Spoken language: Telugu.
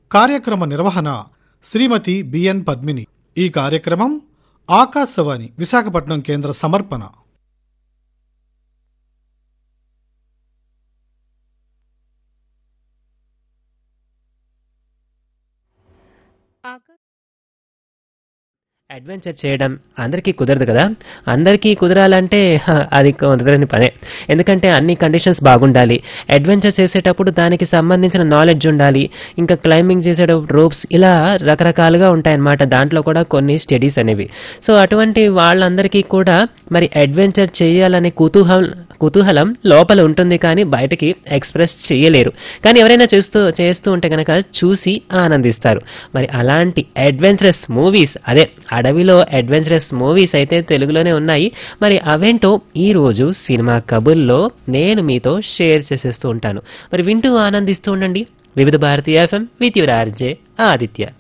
కార్యక్రమ నిర్వహణ శ్రీమతి బిఎన్ పద్మిని ఈ కార్యక్రమం ఆకాశవాణి విశాఖపట్నం కేంద్ర సమర్పణ అడ్వెంచర్ చేయడం అందరికీ కుదరదు కదా అందరికీ కుదరాలంటే హ, అది కుదరని పనే ఎందుకంటే అన్ని కండిషన్స్ బాగుండాలి అడ్వెంచర్ చేసేటప్పుడు దానికి సంబంధించిన నాలెడ్జ్ ఉండాలి ఇంకా క్లైంబింగ్ చేసేటప్పుడు రోప్స్ ఇలా రకరకాలుగా ఉంటాయన్నమాట దాంట్లో కూడా కొన్ని స్టడీస్ అనేవి సో అటువంటి వాళ్ళందరికీ కూడా మరి అడ్వెంచర్ చేయాలనే కుతూహలం కుతూహలం లోపల ఉంటుంది కానీ బయటకి ఎక్స్ప్రెస్ చేయలేరు కానీ ఎవరైనా చేస్తూ చేస్తూ ఉంటే కనుక చూసి ఆనందిస్తారు మరి అలాంటి అడ్వెంచరస్ మూవీస్ అదే అడవిలో అడ్వెంచరస్ మూవీస్ అయితే తెలుగులోనే ఉన్నాయి మరి అవేంటో ఈ రోజు సినిమా కబుర్లో నేను మీతో షేర్ చేసేస్తూ ఉంటాను మరి వింటూ ఆనందిస్తూ ఉండండి వివిధ భారతీయ F M with your RJ Aditya